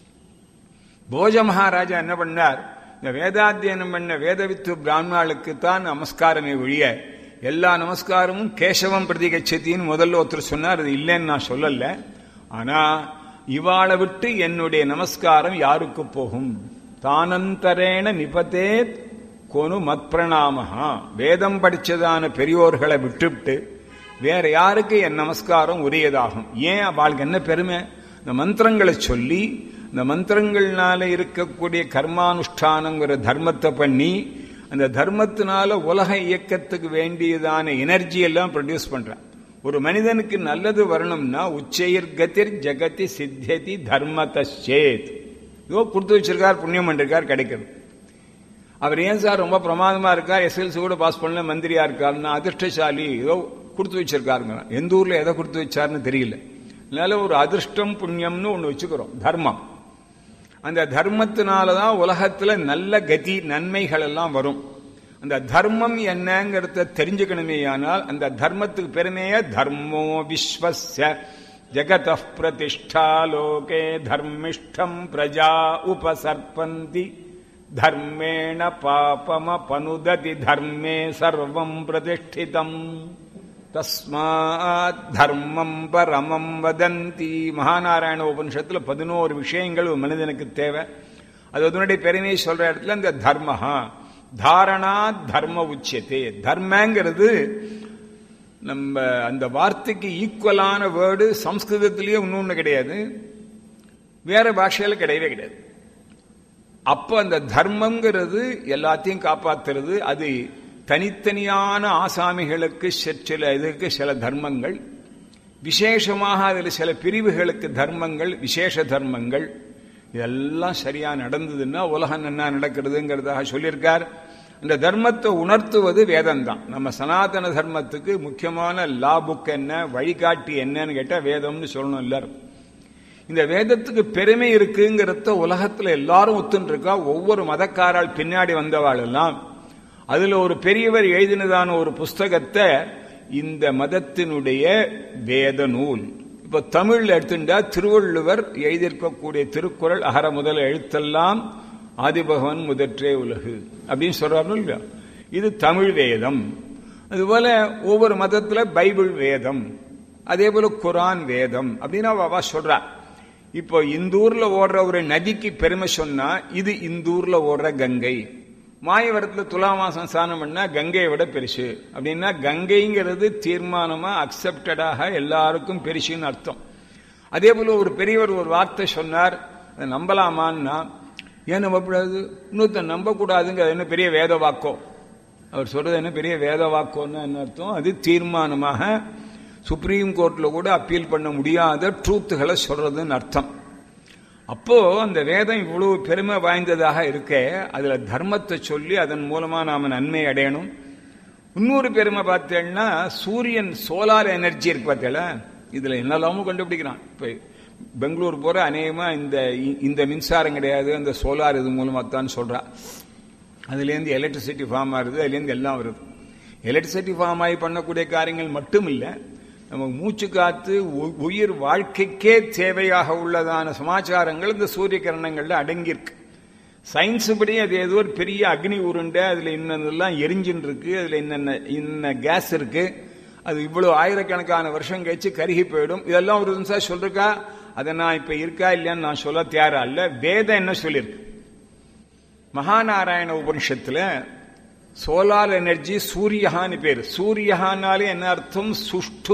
போஜ மகாராஜா என்ன பண்ணார் இந்த வேதாத்தியனம் பண்ண வேதவித்து பிராமணாளுக்கு தான் நமஸ்காரமே ஒழிய எல்லா நமஸ்காரமும் கேசவம் பிரதிகச்சத்தின்னு முதல்ல ஒருத்தர் சொன்னார் அது இல்லைன்னு நான் சொல்லல ஆனா இவாளை விட்டு என்னுடைய நமஸ்காரம் யாருக்கு போகும் தானந்தரேன நிபதே கொனு மத்பிரணாமஹா வேதம் படிச்சதான பெரியோர்களை விட்டுவிட்டு வேற யாருக்கு என் நமஸ்காரம் உரியதாகும் ஏன் அவளுக்கு என்ன பெருமை இந்த மந்திரங்களை சொல்லி இந்த மந்திரங்கள்னால இருக்கக்கூடிய கர்மானுஷ்டானங்கிற தர்மத்தை பண்ணி அந்த தர்மத்தினால உலக இயக்கத்துக்கு வேண்டியதான எனர்ஜி எல்லாம் ப்ரொடியூஸ் பண்றான் ஒரு மனிதனுக்கு நல்லது வரணும்னா உச்சையர் கதிர் ஜெகதி சித்தியதி தர்மதேத் இதோ கொடுத்து வச்சிருக்கார் புண்ணியம் பண்ணிருக்கார் கிடைக்கிறது அவர் ஏன் சார் ரொம்ப பிரமாதமா இருக்கார் எஸ்எல்சி கூட பாஸ் பண்ணல மந்திரியா இருக்காருன்னா அதிர்ஷ்டசாலி ஏதோ கொடுத்து வச்சிருக்காருங்க எந்த ஊர்ல எதை கொடுத்து வச்சாருன்னு தெரியல அதனால ஒரு அதிர்ஷ்டம் புண்ணியம்னு ஒன்று வச்சுக்கிறோம் தர்மம் அந்த தர்மத்தினாலதான் உலகத்துல நல்ல கதி நன்மைகள் எல்லாம் வரும் அந்த தர்மம் என்னங்கிறத தெரிஞ்சுக்கணுமே ஆனால் அந்த தர்மத்துக்கு பெருமைய தர்மோ விஸ்வச ஜகத பிரதிஷ்டா லோகே தர்மிஷ்டம் பிரஜா உபசர்பந்தி தர்மேண பாபம பனுததி தர்மே சர்வம் பிரதிஷ்டிதம் தஸ்மாத் தர்மம் பரமம் வதந்தி மகாநாராயண உபனிஷத்துல பதினோரு விஷயங்கள் ஒரு மனிதனுக்கு தேவை அது அதனுடைய பெருமையை சொல்ற இடத்துல இந்த தர்மஹா தாரணா தர்ம உச்சியத்தே தர்மங்கிறது நம்ம அந்த வார்த்தைக்கு ஈக்குவலான வேர்டு சம்ஸ்கிருதத்திலேயே இன்னொன்னு கிடையாது வேற பாஷையில கிடையவே கிடையாது அப்ப அந்த தர்மங்கிறது எல்லாத்தையும் காப்பாத்துறது அது தனித்தனியான ஆசாமிகளுக்கு சில இதுக்கு சில தர்மங்கள் விசேஷமாக அதில் சில பிரிவுகளுக்கு தர்மங்கள் விசேஷ தர்மங்கள் இதெல்லாம் சரியா நடந்ததுன்னா உலகம் என்ன நடக்கிறதுங்கிறதாக சொல்லியிருக்கார் இந்த தர்மத்தை உணர்த்துவது வேதம் தான் நம்ம சனாதன தர்மத்துக்கு முக்கியமான லா புக் என்ன வழிகாட்டி என்னன்னு கேட்டால் வேதம்னு சொல்லணும் எல்லாரும் இந்த வேதத்துக்கு பெருமை இருக்குங்கிறத உலகத்துல எல்லாரும் ஒத்துன்னு இருக்கா ஒவ்வொரு மதக்காரால் பின்னாடி வந்தவாள் எல்லாம் அதுல ஒரு பெரியவர் எழுதினதான ஒரு புஸ்தகத்தை இந்த மதத்தினுடைய வேத நூல் இப்ப தமிழ்ல எடுத்துட்டா திருவள்ளுவர் எழுதியிருக்கக்கூடிய திருக்குறள் அகர முதல எழுத்தெல்லாம் ஆதிபகவன் முதற்றே உலகு அப்படின்னு சொல்றாரு இல்லையா இது தமிழ் வேதம் அதுபோல ஒவ்வொரு மதத்துல பைபிள் வேதம் அதே போல குரான் வேதம் அப்படின்னு அவ சொல்றா இப்போ இந்த ஊர்ல ஓடுற ஒரு நதிக்கு பெருமை சொன்னா இது இந்த ஊர்ல ஓடுற கங்கை மாயவரத்துல துலா மாசம் ஸ்நானம் பண்ணா கங்கையை விட பெருசு அப்படின்னா கங்கைங்கிறது தீர்மானமா அக்செப்டடாக எல்லாருக்கும் பெருசுன்னு அர்த்தம் அதே போல ஒரு பெரியவர் ஒரு வார்த்தை சொன்னார் அதை நம்பலாமான்னா ஏன் நம்பக்கூடாது இன்னொருத்த நம்பக்கூடாதுங்க என்ன பெரிய வேத வாக்கோ அவர் சொல்றது என்ன பெரிய வேத வாக்கோன்னு என்ன அர்த்தம் அது தீர்மானமாக சுப்ரீம் கோர்ட்ல கூட அப்பீல் பண்ண முடியாத ட்ரூத்துகளை சொல்றதுன்னு அர்த்தம் அப்போ அந்த வேதம் இவ்வளவு பெருமை வாய்ந்ததாக இருக்க அதுல தர்மத்தை சொல்லி அதன் மூலமா நாம நன்மை அடையணும் இன்னொரு பெருமை பார்த்தேன்னா சூரியன் சோலார் எனர்ஜி இருக்கு பார்த்தேல இதுல என்னெல்லாமும் கண்டுபிடிக்கிறான் இப்ப பெங்களூர் போற அநேகமா இந்த இந்த மின்சாரம் கிடையாது அந்த சோலார் இது மூலமா தான் சொல்றா அதுலேருந்து எலக்ட்ரிசிட்டி ஃபார்ம் ஆகுது அதுலேருந்து எல்லாம் வருது எலக்ட்ரிசிட்டி ஃபார்ம் ஆகி பண்ணக்கூடிய காரியங்கள் மட்டும் இல்லை நம்ம மூச்சு காத்து உயிர் வாழ்க்கைக்கே தேவையாக உள்ளதான சமாச்சாரங்கள் இந்த சூரிய கிரணங்கள்ல அடங்கியிருக்கு சயின்ஸ் படி அது ஏதோ ஒரு பெரிய அக்னி உருண்டை அதுல இன்னெல்லாம் எரிஞ்சுன்னு இருக்கு அதுல இன்னென்ன இன்ன கேஸ் இருக்கு அது இவ்வளவு ஆயிரக்கணக்கான வருஷம் கழிச்சு கருகி போயிடும் இதெல்லாம் ஒரு நிமிஷம் சொல்றக்கா அதை நான் இப்ப இருக்கா இல்லையான்னு நான் சொல்ல தயாரா இல்ல வேதம் என்ன சொல்லியிருக்கு மகாநாராயண உபனிஷத்துல சோலார் எனர்ஜி சூரியஹான்னு பேரு சூரியஹானாலே என்ன அர்த்தம் சுஷ்டு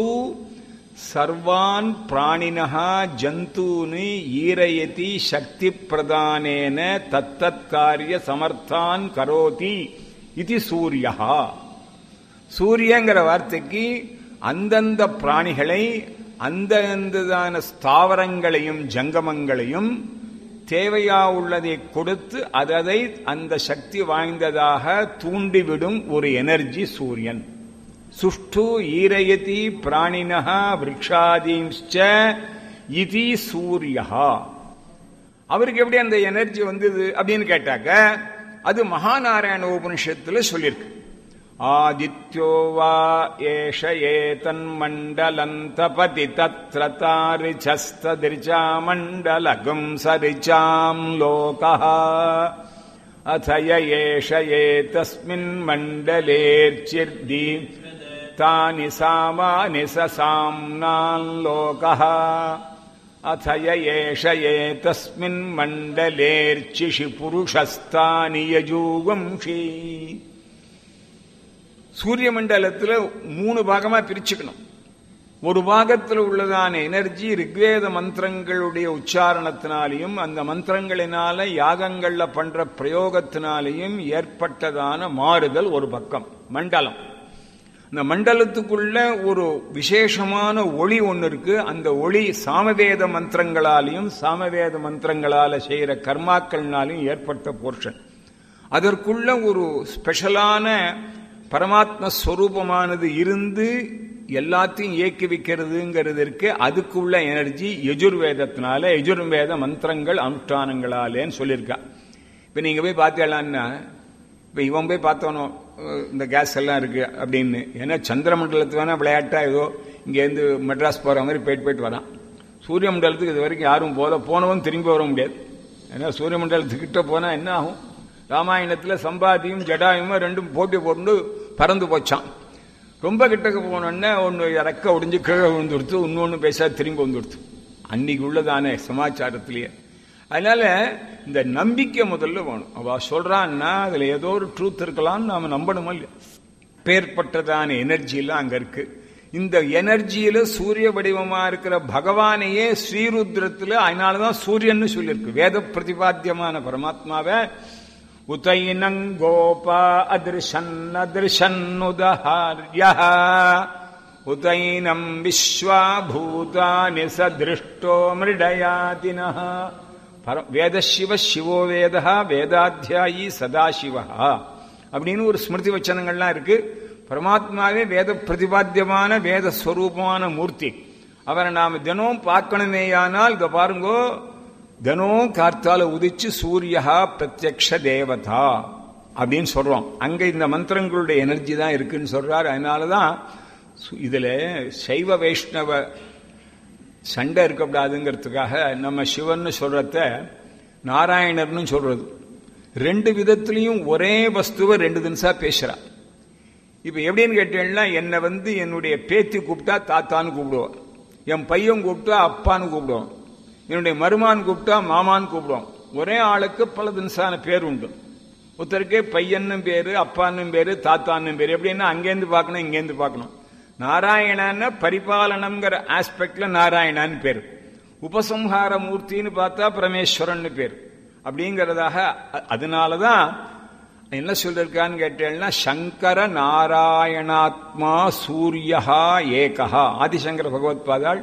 சர்வான் பிராணினஹா ஜந்தூனு ஈரயதி சக்தி பிரதானேன தத்தத் காரிய சமர்த்தான் கரோதி இது சூரியஹா சூரியங்கிற வார்த்தைக்கு அந்தந்த பிராணிகளை அந்தந்ததான ஸ்தாவரங்களையும் ஜங்கமங்களையும் தேவையா உள்ளதை கொடுத்து அதை அந்த சக்தி வாய்ந்ததாக தூண்டிவிடும் ஒரு எனர்ஜி சூரியன் சுஷ்டு ஈரயதி பிராணினா விரக்ஷாதீம்ச்ச இதி சூரியஹா அவருக்கு எப்படி அந்த எனர்ஜி வந்தது அப்படின்னு கேட்டாக்க அது மகாநாராயண உபனிஷத்துல சொல்லியிருக்கு ஆதித்யோ வா ஏஷ ஏதன்மண்டலந்தபதி தத்ர தாரிச்சஸ்ததிர்ச்சா மண்டலகும் சரிச்சாம் லோகः अथय एष एतस्मिन् मण्डलेर्चिर्दि तानि सामानि स साम्नाल्लोकः अथय एष एतस्मिन् मण्डलेर्चिषि पुरुषस्तानि यजूवंशी சூரிய மண்டலத்துல மூணு பாகமா பிரிச்சுக்கணும் ஒரு பாகத்தில் உள்ளதான எனர்ஜி ரிக்வேத மந்திரங்களுடைய உச்சாரணத்தினாலையும் அந்த மந்திரங்களினால யாகங்கள்ல பண்ற பிரயோகத்தினாலையும் ஏற்பட்டதான மாறுதல் ஒரு பக்கம் மண்டலம் இந்த மண்டலத்துக்குள்ள ஒரு விசேஷமான ஒளி ஒன்று இருக்கு அந்த ஒளி சாமவேத மந்திரங்களாலையும் சாமவேத மந்திரங்களால செய்யற கர்மாக்கள்னாலையும் ஏற்பட்ட போர்ஷன் அதற்குள்ள ஒரு ஸ்பெஷலான பரமாத்ம ஸ்வரூபமானது இருந்து எல்லாத்தையும் இயக்கி வைக்கிறதுங்கிறதுக்கு அதுக்குள்ள எனர்ஜி யஜுர்வேதத்தினால யஜுர்வேத மந்திரங்கள் அனுஷ்டானங்களாலேன்னு சொல்லியிருக்கா இப்ப நீங்க போய் பார்த்தீங்களான்னா இப்ப இவன் போய் பார்த்தோனோ இந்த கேஸ் எல்லாம் இருக்கு அப்படின்னு ஏன்னா சந்திரமண்டலத்து வேணா விளையாட்டா ஏதோ இங்கேருந்து மெட்ராஸ் போற மாதிரி போயிட்டு போயிட்டு வரான் சூரிய மண்டலத்துக்கு இது வரைக்கும் யாரும் போத போனவன் திரும்பி வர முடியாது ஏன்னா சூரிய மண்டலத்துக்கிட்ட போனா என்ன ஆகும் ராமாயணத்துல சம்பாதியும் ஜடாயுமா ரெண்டும் போட்டி போட்டு பறந்து போச்சான் ரொம்ப கிட்டக்கு போனோடனே ஒன்று இறக்க ஒடிஞ்சு கீழே விழுந்துடுத்து இன்னொன்று பேசா திரும்பி வந்துடுத்து அன்னைக்கு உள்ளதானே சமாச்சாரத்திலேயே அதனால இந்த நம்பிக்கை முதல்ல வேணும் அவ சொல்றான்னா அதுல ஏதோ ஒரு ட்ரூத் இருக்கலாம்னு நாம நம்பணுமா இல்லையா பேர்பட்டதான எனர்ஜி எல்லாம் அங்க இருக்கு இந்த எனர்ஜியில சூரிய வடிவமா இருக்கிற பகவானையே ஸ்ரீருத்ரத்துல அதனாலதான் சூரியன் சொல்லியிருக்கு வேத பிரதிபாத்தியமான பரமாத்மாவை உதைனங்கோப அதிருஷன்னதிருஷன்னுதஹார்ய உதைனம் விஸ்வாபூதானி சதிருஷ்டோ மிருடயாதின வேதசிவ சிவோ வேத வேதாத்தியாயி சதாசிவ அப்படின்னு ஒரு ஸ்மிருதி வச்சனங்கள்லாம் இருக்கு பரமாத்மாவே வேத பிரதிபாத்தியமான வேத ஸ்வரூபமான மூர்த்தி அவரை நாம தினம் பார்க்கணுமேயானால் இத பாருங்கோ தினம் கார்த்தால உதிச்சு சூரியா பிரத்யக்ஷ தேவதா அப்படின்னு சொல்றோம் அங்க இந்த மந்திரங்களுடைய எனர்ஜி தான் இருக்குன்னு சொல்றாரு அதனாலதான் இதுல சைவ வைஷ்ணவ சண்டை இருக்கக்கூடாதுங்கிறதுக்காக நம்ம சிவன் சொல்றத நாராயணர்னு சொல்றது ரெண்டு விதத்திலையும் ஒரே வஸ்துவை ரெண்டு தினசா பேசுறா இப்ப எப்படின்னு கேட்டீங்கன்னா என்னை வந்து என்னுடைய பேத்தி கூப்பிட்டா தாத்தான்னு கூப்பிடுவோம் என் பையன் கூப்பிட்டா அப்பான்னு கூப்பிடுவோம் என்னுடைய மருமான் கூப்பிட்டா மாமான்னு கூப்பிடுவோம் ஒரே ஆளுக்கு பல தினசான பேர் உண்டு ஒருத்தருக்கு பையன்னும் பேரு அப்பான்னும் பேரு தாத்தான்னும் பேரு எப்படின்னா அங்கேருந்து பார்க்கணும் இங்கேருந்து பார்க்கணும் நாராயணன்னு பரிபாலனம்ங்கிற ஆஸ்பெக்ட்ல நாராயணான்னு பேர் உபசம்ஹார மூர்த்தின்னு பார்த்தா பரமேஸ்வரன் பேர் அப்படிங்கிறதாக அதனாலதான் என்ன சொல்லிருக்கான்னு கேட்டேன்னா சங்கர நாராயணாத்மா சூரியஹா ஏகஹா ஆதிசங்கர பகவத் பாதாள்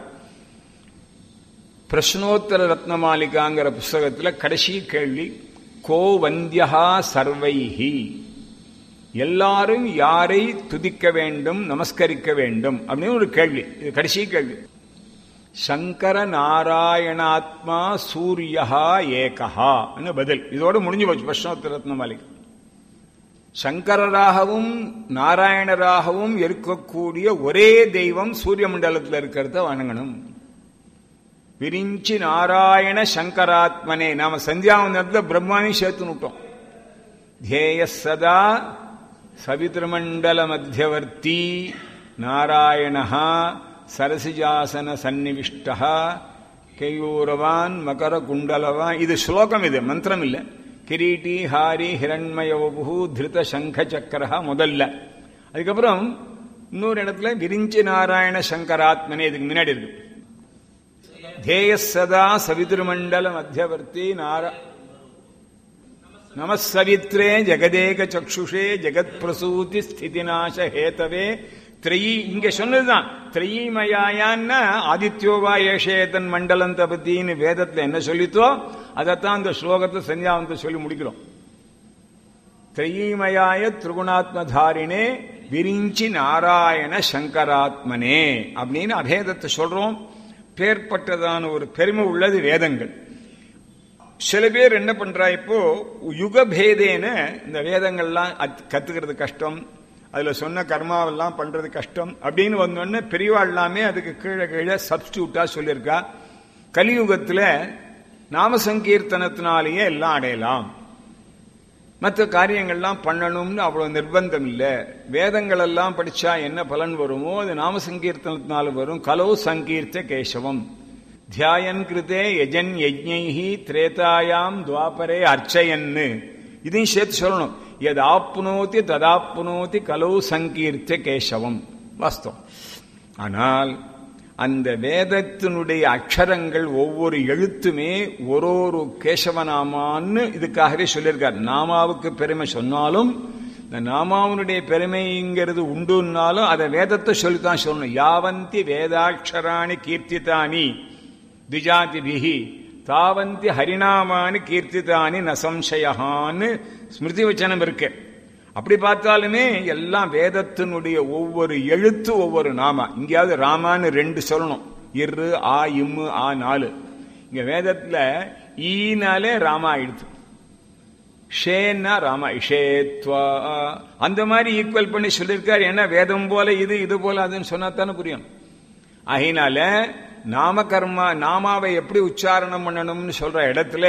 பிரஷ்னோத்தர ரத்னமாலிகாங்கிற புஸ்தகத்தில் கடைசி கேள்வி கோ வந்தியா சர்வைஹி எல்லாரும் யாரை துதிக்க வேண்டும் நமஸ்கரிக்க வேண்டும் அப்படின்னு ஒரு கேள்வி இது கடைசி கேள்வி சங்கர நாராயணாத்மா சூரியஹா ஏகஹா பதில் இதோட முடிஞ்சு போச்சு பிரஷ்னோத்தர ரத்னமாலிகா சங்கரராகவும் நாராயணராகவும் இருக்கக்கூடிய ஒரே தெய்வம் சூரிய மண்டலத்தில் இருக்கிறத வணங்கணும் விரிஞ்சி நாராயண சங்கராத்மனே நாம சந்தியாவந்தத்தில் பிரம்மானி சேர்த்து விட்டோம் தேய சதா சவித்ரமண்டல மத்தியவர்த்தி நாராயண சரசிஜாசன சந்நிவிஷ்டா கேயூரவான் மகர குண்டலவான் இது ஸ்லோகம் இது மந்திரம் இல்லை கிரீட்டி ஹாரி ஹிரண்மயோபு திருத சங்க சக்கரா முதல்ல அதுக்கப்புறம் இன்னொரு இடத்துல விரிஞ்சி நாராயண சங்கராத்மனே இதுக்கு முன்னாடி இருக்கு தேய சதா சவிதிருமண்டல மத்தியவர்த்தி நார நமசவித்ரே ஜெகதேக சக்ஷுஷே ஜெகத் பிரசூதி ஸ்திதிநாச ஹேதவே திரையி இங்க சொன்னதுதான் திரையீமயாயான்னா ஆதித்யோவா ஏஷேதன் மண்டலம் தபத்தின்னு வேதத்துல என்ன சொல்லித்தோ அதைத்தான் அந்த ஸ்லோகத்தை சந்தியாவந்த சொல்லி முடிக்கிறோம் திரையீமயாய திரிகுணாத்மதாரினே விரிஞ்சி நாராயண சங்கராத்மனே அப்படின்னு அபேதத்தை சொல்றோம் பேர்பட்டதான ஒரு பெருமை உள்ளது வேதங்கள் சில பேர் என்ன பண்றா இப்போ யுகபேதேன இந்த வேதங்கள்லாம் கத்துக்கிறது கஷ்டம் அதுல சொன்ன கர்மாவெல்லாம் பண்றது கஷ்டம் அப்படின்னு வந்தோடனே பெரியவா எல்லாமே அதுக்கு கீழே கீழே சப்ஸ்டியூட்டா சொல்லியிருக்கா கலியுகத்துல நாம சங்கீர்த்தனத்தினாலேயே எல்லாம் அடையலாம் மற்ற காரியங்கள்லாம் பண்ணணும்னு அவ்வளவு நிர்பந்தம் இல்லை வேதங்கள் எல்லாம் படிச்சா என்ன பலன் வருமோ அது நாம சங்கீர்த்தனத்தினால வரும் கலோ சங்கீர்த்த கேசவம் தியாயன் கிருதே யஜன் யஜ்ஞைஹி திரேதாயாம் துவாபரே அர்ச்சயன்னு இதையும் சேர்த்து சொல்லணும் எது ஆப்னோதி ததாப்னோதி கலோ சங்கீர்த்த கேசவம் வாஸ்தவம் ஆனால் அந்த வேதத்தினுடைய அக்ஷரங்கள் ஒவ்வொரு எழுத்துமே ஒரு ஒரு கேசவநாமான்னு இதுக்காகவே சொல்லியிருக்கார் நாமாவுக்கு பெருமை சொன்னாலும் இந்த நாமாவனுடைய பெருமைங்கிறது உண்டுன்னாலும் அதை வேதத்தை சொல்லித்தான் சொல்லணும் யாவந்தி வேதாட்சராணி கீர்த்தித்தானி திஜாதிபிகி தாவந்தி ஹரிநாமானி கீர்த்திதானி நசம்சயான்னு ஸ்மிருதி வச்சனம் இருக்கு அப்படி பார்த்தாலுமே எல்லாம் வேதத்தினுடைய ஒவ்வொரு எழுத்து ஒவ்வொரு நாமா இங்கேயாவது ராமான்னு ரெண்டு சொல்லணும் இரு ஆ இம்மு ஆ நாலு இங்க வேதத்துல ஈனாலே ராமா ஆயிடுது ஷேன்னா ராமா இஷேத்வா அந்த மாதிரி ஈக்குவல் பண்ணி சொல்லியிருக்காரு ஏன்னா வேதம் போல இது இது போல அதுன்னு சொன்னா தானே புரியும் ஆகினால நாம கர்மா நாமாவை எப்படி உச்சாரணம் பண்ணணும்னு சொல்ற இடத்துல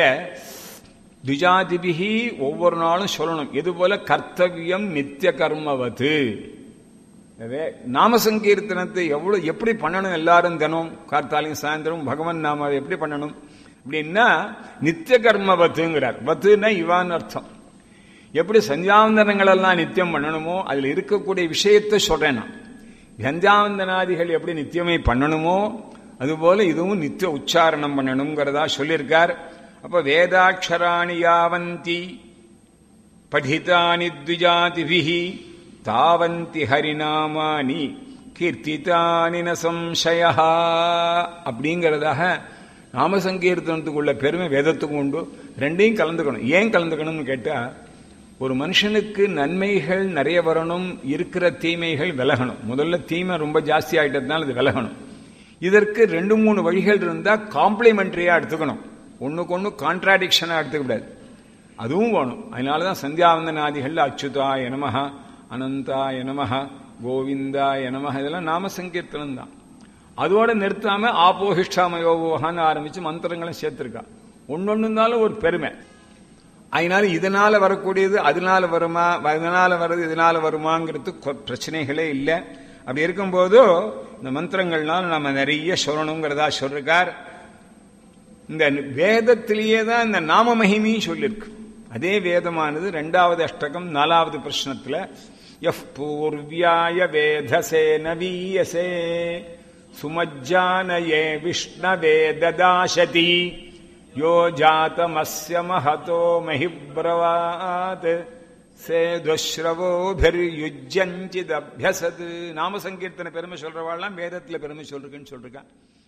துஜாதிபிகி ஒவ்வொரு நாளும் சொல்லணும் இது போல கர்த்தவியம் நித்திய கர்மவது நாம சங்கீர்த்தனத்தை எவ்வளவு எப்படி பண்ணணும் எல்லாரும் தினம் கார்த்தாலையும் சாயந்தரம் பகவான் நாமாவை எப்படி பண்ணணும் அப்படின்னா நித்திய கர்மவத்துங்கிறார் வத்துன்னா இவான் அர்த்தம் எப்படி சந்தியாவந்தனங்கள் எல்லாம் நித்தியம் பண்ணணுமோ அதுல இருக்கக்கூடிய விஷயத்தை சொல்றேன் நான் கந்தியாவந்தனாதிகள் எப்படி நித்தியமே பண்ணணுமோ அதுபோல இதுவும் நித்திய உச்சாரணம் பண்ணணுங்கிறதா சொல்லியிருக்கார் அப்ப வேதாட்சராணி யாவந்தி படிதானி த்விஜாதிபிஹி தாவந்தி ஹரிநாமானி கீர்த்திதானி ந சம்சய அப்படிங்கிறதாக நாம சங்கீர்த்தனத்துக்குள்ள பெருமை வேதத்துக்கு உண்டு ரெண்டையும் கலந்துக்கணும் ஏன் கலந்துக்கணும்னு கேட்டா ஒரு மனுஷனுக்கு நன்மைகள் நிறைய வரணும் இருக்கிற தீமைகள் விலகணும் முதல்ல தீமை ரொம்ப ஜாஸ்தி ஆயிட்டதுனால அது விலகணும் இதற்கு ரெண்டு மூணு வழிகள் இருந்தா காம்ப்ளிமெண்டரியா எடுத்துக்கணும் ஒண்ணுக்கு ஒண்ணு கான்ட்ராடிக்ஷனா எடுத்துக்க கூடாது அதுவும் வேணும் அதனாலதான் சந்தியாவந்தனாதிகள் அச்சுதா எனமஹ அனந்தா எனமஹ கோவிந்தா எனமஹ இதெல்லாம் நாம சங்கீர்த்தனம் தான் அதோட நிறுத்தாம ஆபோஹிஷ்டாமயோகான்னு ஆரம்பிச்சு மந்திரங்களும் சேர்த்திருக்கா ஒன்னொன்னுனாலும் ஒரு பெருமை அதனால இதனால வரக்கூடியது அதனால வருமா அதனால வர்றது இதனால வருமாங்கிறது பிரச்சனைகளே இல்லை அப்படி இருக்கும்போது இந்த மந்திரங்கள்னால நம்ம நிறைய சொல்லணுங்கிறதா சொல்றார் இந்த வேதத்திலேயே தான் இந்த நாம மகிமையும் சொல்லியிருக்கு அதே வேதமானது ரெண்டாவது அஷ்டகம் நாலாவது பிரश्னத்துல எஃப் பூர்வியாய வேதசே நவீயசே சுமஜ்ஜானயே விஷ்ணவே ததாசதி யோ ஜாத்தமஸ்ய மகதோ மஹிப்ரவாத் சேதுஸ்ரவோபிர்யுஜ்யஞ்சித் அபியசது நாம சங்கீர்த்தன பெருமை சொல்றவாள்லாம் வேதத்துல பெருமை சொல்றேன்னு சொல்றான்